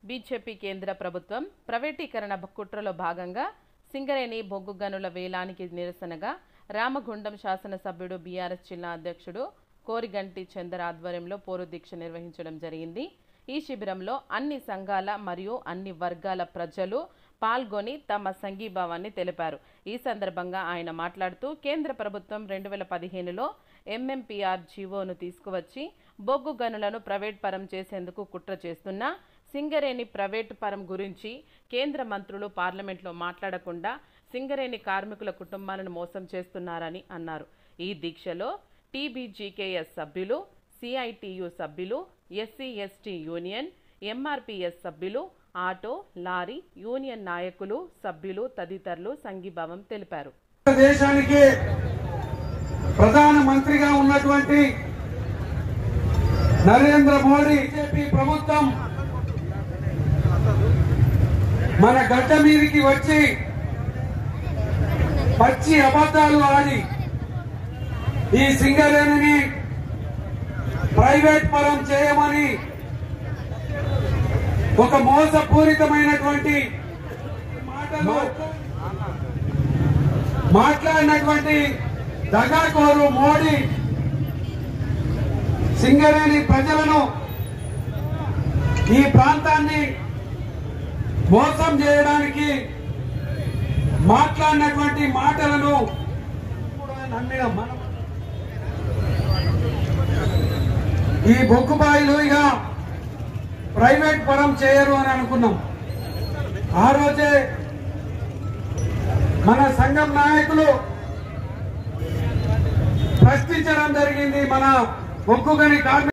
BJP కేంద్ర ప్రభుత్వం ప్రైవేటీకరణ కుట్రలో భాగంగా సింగరేణి బొగ్గు గనుల వేలానికి నిరసనగా రామగుండం శాసనసభ్యుడు బీఆర్ఎస్ జిల్లా అధ్యక్షుడు కోరిగంటి చందర్ ఆధ్వర్యంలో పోరు దీక్ష నిర్వహించడం జరిగింది ఈ శిబిరంలో అన్ని సంఘాల మరియు అన్ని వర్గాల ప్రజలు పాల్గొని తమ సంఘీభావాన్ని తెలిపారు ఈ సందర్భంగా ఆయన మాట్లాడుతూ కేంద్ర ప్రభుత్వం రెండు వేల పదిహేనులో ఎంఎంపీఆర్ జీవోను తీసుకువచ్చి బొగ్గు గనులను ప్రైవేట్ పరం చేసేందుకు కుట్ర చేస్తున్నా సింగరేణి ప్రైవేట్ పరం గురించి కేంద్ర మంత్రులు పార్లమెంట్లో మాట్లాడకుండా సింగరేణి కార్మికుల కుటుంబాలను మోసం చేస్తున్నారని అన్నారు ఈ దీక్షలో టీబీజీకేఎస్ సభ్యులు సిఐటియు సభ్యులు ఎస్సీ ఎస్టీ యూనియన్ ఎంఆర్పిఎస్ సభ్యులు ఆటో లారీ యూనియన్ నాయకులు సభ్యులు తదితరులు సంఘీభావం తెలిపారు దేశానికి ప్రధాన మంత్రిగా ఉన్నటువంటి నరేంద్ర మోడీ బీజేపీ ప్రభుత్వం మన గడ్డ మీదకి వచ్చి పచ్చి అబద్ధాలు ఆడి ఈ సింగరేణిని ప్రైవేట్ పరం చేయమని ఒక మోసపూరితమైనటువంటి మాటలు మాట్లాడినటువంటి దగాకోరు మోడీ సింగరేణి ప్రజలను ఈ ప్రాంతాన్ని మోసం చేయడానికి మాట్లాడినటువంటి మాటలను కూడా నమ్మిన మనం ఈ బొక్కుబాయిలు ఇక ప్రైవేట్ పరం చేయరు అని అనుకున్నాం ఆ రోజే మన సంఘం నాయకులు ప్రశ్నించడం జరిగింది మన ఒక్కొక్కరి కార్మిక